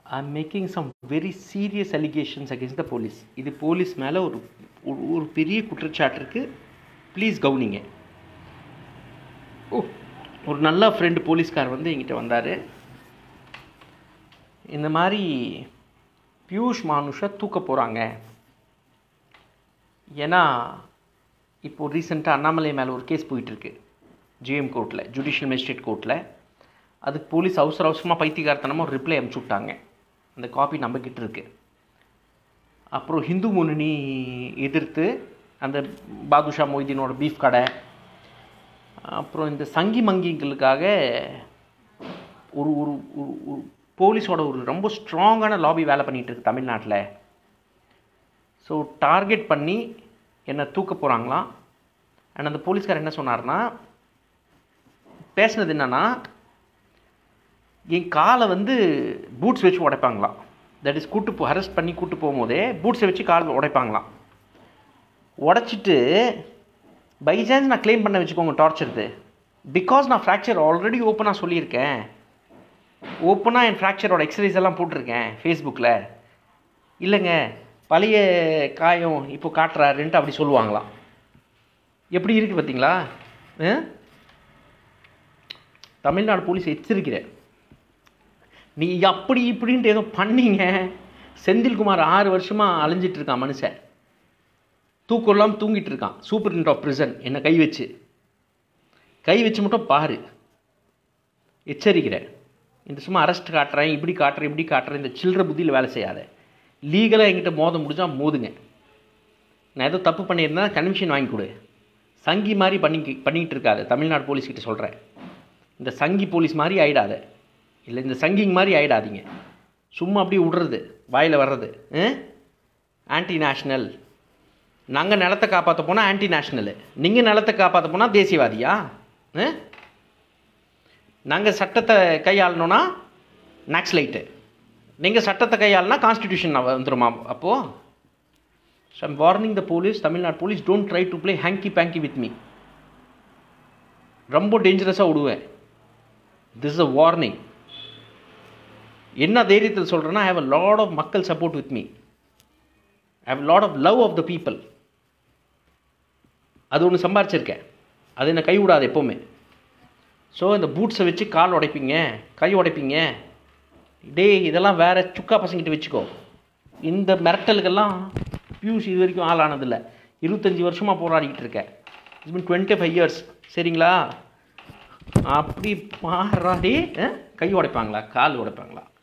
I am making some very serious allegations against the police இது police மேலே ஒரு ஒரு- ஒரு பெரிய குற்றச்சாட்டு இருக்குது ப்ளீஸ் கவனிங்க ஓ ஒரு நல்ல ஃப்ரெண்டு போலீஸ்கார் வந்து என்கிட்ட வந்தார் இந்த மாதிரி பியூஷ் மானுஷை தூக்க போகிறாங்க ஏன்னா இப்போது ரீசெண்டாக அண்ணாமலை மேலே ஒரு கேஸ் போயிட்டுருக்கு ஜிஎம் கோர்ட்டில் ஜுடிஷியல் மேஜிஸ்ட்ரேட் கோர்ட்டில் அதுக்கு போலீஸ் அவசர அவசரமாக பைத்தியகாரத்தனமாக ஒரு ரிப்ளை அனுப்பிச்சு விட்டாங்க அந்த காப்பி நம்மக்கிட்ட இருக்கு அப்புறம் ஹிந்து முன்னணி எதிர்த்து அந்த பாதுஷா மொய்தீனோட பீஃப் கடை அப்புறம் இந்த சங்கி மங்கிங்களுக்காக ஒரு ஒரு ஒரு ஒரு போலீஸோட ஒரு ரொம்ப ஸ்ட்ராங்கான லாபி வேலை பண்ணிகிட்டு இருக்கு தமிழ்நாட்டில் ஸோ டார்கெட் பண்ணி என்னை தூக்க போகிறாங்களாம் அண்ட் அந்த போலீஸ்கார் என்ன சொன்னார்னா பேசுனது என்னன்னா என் காலை வந்து பூட்ஸ் வச்சு உடைப்பாங்களாம் தட் இஸ் கூட்டு போ அரெஸ்ட் பண்ணி கூட்டு போகும்போதே பூட்ஸை வச்சு கால் உடைப்பாங்களாம் உடைச்சிட்டு பை சான்ஸ் நான் க்ளைம் பண்ண வச்சுக்கோங்க டார்ச்சர்து பிகாஸ் நான் ஃப்ராக்சர் ஆல்ரெடி ஓப்பனாக சொல்லியிருக்கேன் ஓப்பனாக என் ஃப்ராக்சரோட எக்ஸசைஸ் எல்லாம் போட்டிருக்கேன் ஃபேஸ்புக்கில் இல்லைங்க பழைய காயம் இப்போ காட்டுறாருன்ட்டு அப்படி சொல்லுவாங்களாம் எப்படி இருக்குது பார்த்தீங்களா ஆ? தமிழ்நாடு போலீஸ் எச்சரிக்கிறேன் நீ அப்படி இப்படின்ட்டு ஏதோ பண்ணீங்க செந்தில்குமார் ஆறு வருஷமாக அலைஞ்சிட்டு இருக்கான் மனுஷன் தூக்கம் இல்லாமல் தூங்கிட்டு இருக்கான் சூப்பரிண்ட் ஆஃப் prison என்னை கை வச்சு கை வச்சு மட்டும் பாரு எச்சரிக்கிறேன் இந்த சும்மா அரெஸ்ட் காட்டுறேன் இப்படி காட்டுறேன் இப்படி காட்டுறேன் இந்த சில்லற புத்தியில் வேலை செய்யாத லீகலாக என்கிட்ட மோத முடிஞ்சா மோதுங்க நான் ஏதோ தப்பு பண்ணியிருந்தா கன்விஷன் வாங்கி கொடு சங்கி மாதிரி பண்ணி பண்ணிக்கிட்டு இருக்காது தமிழ்நாடு போலீஸ் கிட்ட சொல்கிறேன் இந்த சங்கி போலீஸ் மாதிரி ஆயிடாத இல்லை இந்த சங்கிங் மாதிரி ஆயிடாதீங்க சும்மா அப்படியே விடுறது வாயில் வர்றது ஆன்டி நேஷ்னல் நாங்கள் நிலத்தை காப்பாற்ற போனால் ஆன்டி நேஷ்னலு நீங்கள் நிலத்தை காப்பாற்ற போனால் தேசியவாதியா நாங்கள் சட்டத்தை கையாளணும்னா நாக்ஸ்லைட்டு நீங்கள் சட்டத்தை கையாளுனா கான்ஸ்டிடியூஷன் வந்துருமா அப்போது so I'm warning the police Tamil Nadu police don't try to play hanky panky with me ரொம்ப டேஞ்சரஸாக விடுவேன் திஸ் இஸ் அ வார்னிங் என்ன தைரியத்தில் சொல்கிறேன்னா I have a lot of மக்கள் support with me I have lot of love of the people அது ஒன்று சம்பாரிச்சிருக்கேன் அது என்ன கை விடாது எப்போவுமே ஸோ இந்த பூட்ஸை வச்சு கால் உடைப்பீங்க கை உடைப்பீங்க டேய் இதெல்லாம் வேற சுக்கா பசங்கிட்ட வச்சுக்கோ இந்த மிரட்டலுக்கெல்லாம் பியூஷ் இது வரைக்கும் ஆளானதில்லை இருபத்தஞ்சி வருஷமாக போராடிக்கிட்டு இருக்கேன் it's been twenty five years சரிங்களா அப்படி பாராடி கை உடைப்பாங்களா கால் உடைப்பாங்களா